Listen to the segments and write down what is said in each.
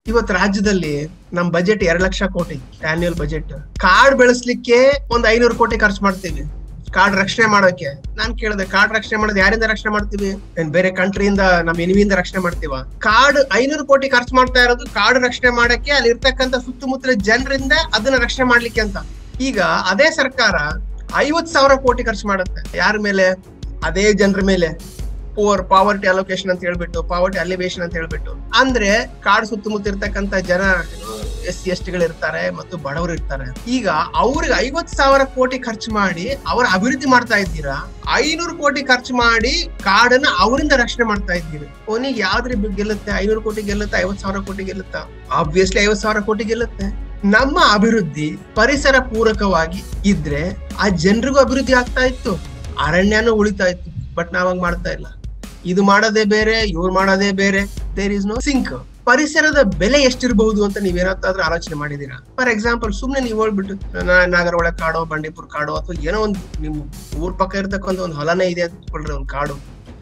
ಇವತ್ತು ರಾಜ್ಯದಲ್ಲಿ ನಮ್ ಬಜೆಟ್ ಎರಡ್ ಲಕ್ಷ ಕೋಟಿ ಆನ್ಯುವಲ್ ಬಜೆಟ್ ಕಾಡ್ ಬೆಳೆಸ್ಲಿಕ್ಕೆ ಒಂದ್ ಐನೂರು ಕೋಟಿ ಖರ್ಚು ಮಾಡ್ತೀವಿ ಕಾಡ್ ರಕ್ಷಣೆ ಮಾಡೋಕೆ ನಾನ್ ಕೇಳಿದೆ ಕಾಡ್ ರಕ್ಷಣೆ ಮಾಡೋದು ಯಾರಿಂದ ರಕ್ಷಣೆ ಮಾಡ್ತೀವಿ ಏನ್ ಬೇರೆ ಕಂಟ್ರಿಯಿಂದ ನಮ್ ಎನಿಮಿಯಿಂದ ರಕ್ಷಣೆ ಮಾಡ್ತೀವ ಕಾಡ್ ಐನೂರು ಕೋಟಿ ಖರ್ಚು ಮಾಡ್ತಾ ಇರೋದು ಕಾಡ್ ರಕ್ಷಣೆ ಮಾಡಕ್ಕೆ ಅಲ್ಲಿ ಇರ್ತಕ್ಕಂಥ ಸುತ್ತಮುತ್ತಲ ಜನರಿಂದ ಅದನ್ನ ರಕ್ಷಣೆ ಮಾಡ್ಲಿಕ್ಕೆ ಅಂತ ಈಗ ಅದೇ ಸರ್ಕಾರ ಐವತ್ ಸಾವಿರ ಕೋಟಿ ಖರ್ಚು ಮಾಡುತ್ತೆ ಯಾರ ಮೇಲೆ ಅದೇ ಜನರ ಮೇಲೆ ಪೋರ್ ಪಾವರ್ಟಿ ಅಲೋಕೇಶನ್ ಅಂತ ಹೇಳ್ಬಿಟ್ಟು ಪಾವರ್ಟಿ ಅಲಿವೇಶನ್ ಅಂತ ಹೇಳ್ಬಿಟ್ಟು ಅಂದ್ರೆ ಕಾಡು ಸುತ್ತಮುತ್ತ ಇರ್ತಕ್ಕಂತ ಜನ ಎಸ್ ಸಿ ಎಸ್ ಟಿಗಳು ಇರ್ತಾರೆ ಮತ್ತು ಬಡವರು ಇರ್ತಾರೆ ಈಗ ಅವ್ರಿಗೆ ಐವತ್ ಸಾವಿರ ಕೋಟಿ ಖರ್ಚು ಮಾಡಿ ಅವರ ಅಭಿವೃದ್ಧಿ ಮಾಡ್ತಾ ಇದ್ದೀರಾ ಐನೂರು ಕೋಟಿ ಖರ್ಚು ಮಾಡಿ ಕಾಡನ್ನ ಅವರಿಂದ ರಕ್ಷಣೆ ಮಾಡ್ತಾ ಇದ್ದೀರಿ ಕೊನೆಗೆ ಯಾವ್ದ್ರಿ ಬಿ- ಗೆಲ್ಲುತ್ತೆ ಐನೂರು ಕೋಟಿ ಗೆಲ್ಲುತ್ತೆ ಐವತ್ ಸಾವಿರ ಕೋಟಿ ಗೆಲ್ಲುತ್ತಾ ಆಬ್ವಿಯಸ್ಲಿ ಐವತ್ ಸಾವಿರ ಕೋಟಿ ಗೆಲ್ಲುತ್ತೆ ನಮ್ಮ ಅಭಿವೃದ್ಧಿ ಪರಿಸರ ಪೂರಕವಾಗಿ ಇದ್ರೆ ಆ ಜನರಿಗೂ ಅಭಿವೃದ್ಧಿ ಆಗ್ತಾ ಇತ್ತು ಅರಣ್ಯನೂ ಉಳಿತಾ ಇತ್ತು ಬಟ್ ನಾವಂಗ್ ಮಾಡ್ತಾ ಇಲ್ಲ ಇದು ಮಾಡೋದೇ ಬೇರೆ ಇವ್ರು ಮಾಡೋದೇ ಬೇರೆ ದೇರ್ ಇಸ್ ನೋ ಸಿಂಕ್ ಪರಿಸರದ ಬೆಲೆ ಎಷ್ಟಿರಬಹುದು ಅಂತ ನೀವೇನಾದ್ರೂ ಆಲೋಚನೆ ಮಾಡಿದೀರಾ ಫಾರ್ ಎಕ್ಸಾಂಪಲ್ ಸುಮ್ನೆ ನೀವು ಹೋಗ್ಬಿಟ್ಟು ನಾ- ನಾಗರಹೊಳೆ ಕಾಡೋ ಬಂಡೀಪುರ ಕಾಡೋ ಅಥವಾ ಏನೋ ಒಂದು ನಿಮ್ ಊರ್ ಪಕ್ಕ ಇರ್ತಕ್ಕಂಥ ಒಂದು ಹೊಲನೇ ಇದೆ ಅಂತ ಇಟ್ಕೊಳ್ರಿ ಒಂದು ಕಾಡು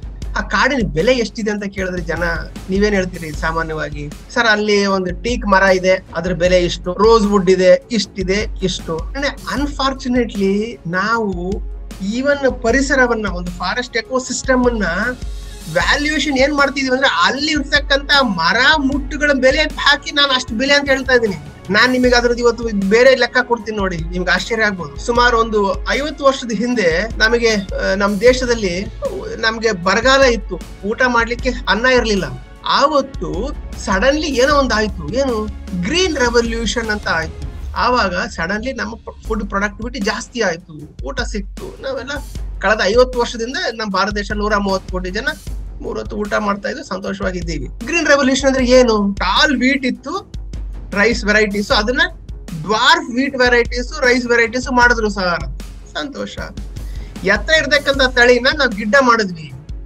ಆ ಕಾಡಿನ ಬೆಲೆ ಎಷ್ಟಿದೆ ಅಂತ ಕೇಳಿದ್ರೆ ಜನ ನೀವೇನ್ ಹೇಳ್ತೀರಿ ಸಾಮಾನ್ಯವಾಗಿ ಸರ್ ಅಲ್ಲಿ ಒಂದು ಟೀಕ್ ಮರ ಇದೆ ಅದ್ರ ಬೆಲೆ ಇಷ್ಟು ರೋಸ್ ವುಡ್ ಇದೆ ಇಷ್ಟಿದೆ ಇಷ್ಟು ಅನ್ಫಾರ್ಚುನೇಟ್ಲಿ ನಾವು ಈವನ್ ಪರಿಸರವನ್ನ ಒಂದು ಫಾರೆಸ್ಟ್ ಎಕೋಸಿಸ್ಟಮ್ ಅನ್ನ ವ್ಯಾಲ್ಯೂಯೇಷನ್ ಏನ್ ಮಾಡ್ತಿದೀವಿ ಅಂದ್ರೆ ಅಲ್ಲಿ ಇರ್ತಕ್ಕಂತ ಮರ ಮುಟ್ಟುಗಳ ಬೆಲೆ ಹಾಕಿ ನಾನು ಅಷ್ಟು ಬೆಲೆ ಅಂತ ಹೇಳ್ತಾ ಇದ್ದೀನಿ ನಾನ್ ನಿಮಗೆ ಅದ್ರದ್ದು ಇವತ್ತು ಬೇರೆ ಲೆಕ್ಕ ಕೊಡ್ತೀನಿ ನೋಡಿ ನಿಮ್ಗೆ ಆಶ್ಚರ್ಯ ಆಗ್ಬೋದು ಸುಮಾರು ಒಂದು ಐವತ್ತು ವರ್ಷದ ಹಿಂದೆ ನಮಗೆ ಆ, ನಮ್ ದೇಶದಲ್ಲಿ ನಮ್ಗೆ ಬರಗಾಲ ಇತ್ತು ಊಟ ಮಾಡ್ಲಿಕ್ಕೆ ಅನ್ನ ಇರ್ಲಿಲ್ಲ ಆವತ್ತು ಸಡನ್ಲಿ ಏನೋ ಒಂದು ಆಯ್ತು ಏನು ಗ್ರೀನ್ ರೆವಲ್ಯೂಷನ್ ಅಂತ ಆಯ್ತು ಆವಾಗ ಸಡನ್ಲಿ ನಮ್ಮ ಫುಡ್ ಪ್ರೊಡಕ್ಟಿವಿಟಿ ಜಾಸ್ತಿ ಆಯ್ತು ಊಟ ಸಿಕ್ತು ನಾವೆಲ್ಲ ಕಳೆದ ಐವತ್ತು ವರ್ಷದಿಂದ ನಮ್ಮ ಭಾರತ ದೇಶ ನೂರ ಮೂವತ್ತು ಕೋಟಿ ಜನ ಮೂರೊತ್ತು ಊಟ ಮಾಡ್ತಾ ಇದ್ದು ಸಂತೋಷವಾಗಿದ್ದೀವಿ ಗ್ರೀನ್ ರೆವಲ್ಯೂಷನ್ ಅಂದ್ರೆ ಏನು ಟಾಲ್ ವೀಟ್ ಇತ್ತು ರೈಸ್ ವೆರೈಟೀಸ್ ಅದನ್ನ ಡ್ವಾರ್ಫ್ ವೀಟ್ ವೆರೈಟೀಸ್ ರೈಸ್ ಸಹ ಮಾಡಿದ್ರು ಸರ್ ಸಂತೋಷ ಎತ್ತರ ಇರ್ತಕ್ಕಂಥ ತಳಿನ ನಾವು ಗಿಡ್ಡ ಮಾಡಿದ್ವಿ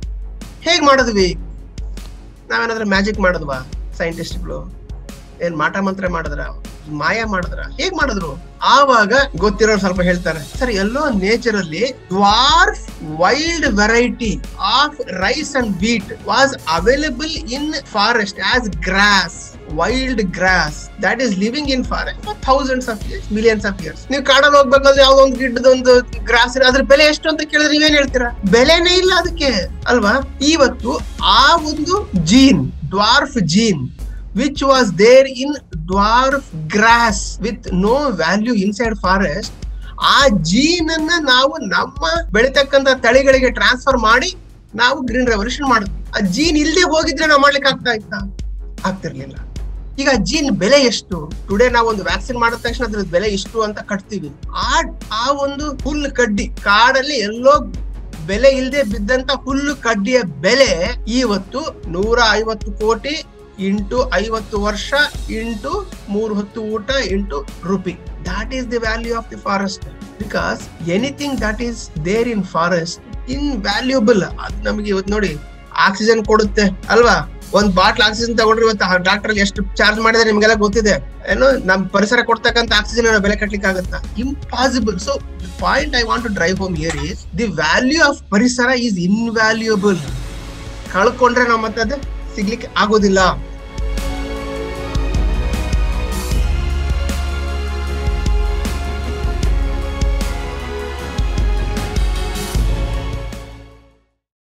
ಹೇಗ್ ಮಾಡಿದ್ವಿ ನಾವೇನಾದ್ರೂ ಮ್ಯಾಜಿಕ್ ಮಾಡಿದ್ವಾ ಸೈಂಟಿಸ್ಟ್ಗಳು ಏನ್ ಮಾಟ ಮಂತ್ರ ಮಾಡಿದ್ರ ಮಾಯ ಮಾಡಿದ್ರ ಹೇಗ್ ಮಾಡಿದ್ರು ಆವಾಗ ಗೊತ್ತಿರೋರು ಸ್ವಲ್ಪ ಹೇಳ್ತಾರೆ ಸರ್ ಎಲ್ಲೋ ನೇಚರ್ ಅಲ್ಲಿ dwarf wild variety of rice and wheat was available in forest as grass wild grass that is living in forest for thousands of years millions of years ನೀವು ಕಾಡಲ್ಲಿ ಹೋಗ್ಬೇಕಾದ್ರೆ ಯಾವ್ದೋ ಒಂದು ಗಿಡ್ಡದೊಂದು ಗ್ರಾಸ್ ಅದ್ರ ಬೆಲೆ ಎಷ್ಟು ಅಂತ ಕೇಳಿದ್ರೆ ನೀವೇನ್ ಹೇಳ್ತೀರಾ ಬೆಲೆನೇ ಇಲ್ಲ ಅದಕ್ಕೆ ಅಲ್ವಾ ಇವತ್ತು ಆ ಒಂದು gene dwarf gene which was there in dwarf grass with no value inside forest ಆ ಜೀನ್ ಅನ್ನ ನಾವು ನಮ್ಮ ಬೆಳಿತಕ್ಕಂತ ತಳಿಗಳಿಗೆ ಟ್ರಾನ್ಸ್ಫರ್ ಮಾಡಿ ನಾವು ಗ್ರೀನ್ ರೆವಲ್ಯೂಷನ್ ಮಾಡಿದ್ವಿ ಆ ಜೀನ್ ಇಲ್ದೆ ಹೋಗಿದ್ರೆ ನಾವು ಮಾಡ್ಲಿಕ್ಕೆ ಆಗ್ತಾ ಇತ್ತಾ ಆಗ್ತಿರ್ಲಿಲ್ಲ ಈಗ ಜೀನ್ ಬೆಲೆ ಎಷ್ಟು ಟುಡೇ ನಾವು ಒಂದು ವ್ಯಾಕ್ಸಿನ್ ಮಾಡಿದ ತಕ್ಷಣ ಅದ್ರ ಬೆಲೆ ಇಷ್ಟು ಅಂತ ಕಟ್ತೀವಿ ಆ ಆ ಒಂದು ಹುಲ್ಲು ಕಡ್ಡಿ ಕಾಡಲ್ಲಿ ಎಲ್ಲೋ ಬೆಲೆ ಇಲ್ಲದೆ ಬಿದ್ದಂತ ಹುಲ್ಲು ಕಡ್ಡಿಯ ಬೆಲೆ ಇವತ್ತು ನೂರ ಐವತ್ತು ಕೋಟಿ ಇಂಟು ಐವತ್ತು ವರ್ಷ ಇಂಟು ಮೂರು ಹೊತ್ತು ಊಟ into rupee that is the value of the forest because anything that is there in forest in valuable ಅದು ನಮಗೆ ಇವತ್ತು ನೋಡಿ ಆಕ್ಸಿಜನ್ ಕೊಡುತ್ತೆ ಅಲ್ವಾ ಒಂದ್ ಬಾಟ್ಲ್ ಆಕ್ಸಿಜನ್ ತಗೊಂಡ್ರೆ ಇವತ್ತು ಡಾಕ್ಟರ್ ಎಷ್ಟು ಚಾರ್ಜ್ ಮಾಡಿದ್ರೆ ನಿಮ್ಗೆಲ್ಲ ಗೊತ್ತಿದೆ ಏನು ನಮ್ ಪರಿಸರ ಕೊಡ್ತಕ್ಕಂತ ಆಕ್ಸಿಜನ್ ಬೆಲೆ ಕಟ್ಲಿಕ್ಕೆ ಆಗುತ್ತಾ impossible so point I want to drive home year is the value of ಪರಿಸರ ಈಸ್ ಇನ್ವ್ಯಾಲ್ಯೂಯಬಲ್ ಕಳ್ಕೊಂಡ್ರೆ ನಾವು ಮತ್ತೆ ಅದು ಸಿಗ್ಲಿಕ್ಕೆ ಆಗೋದಿಲ್ಲ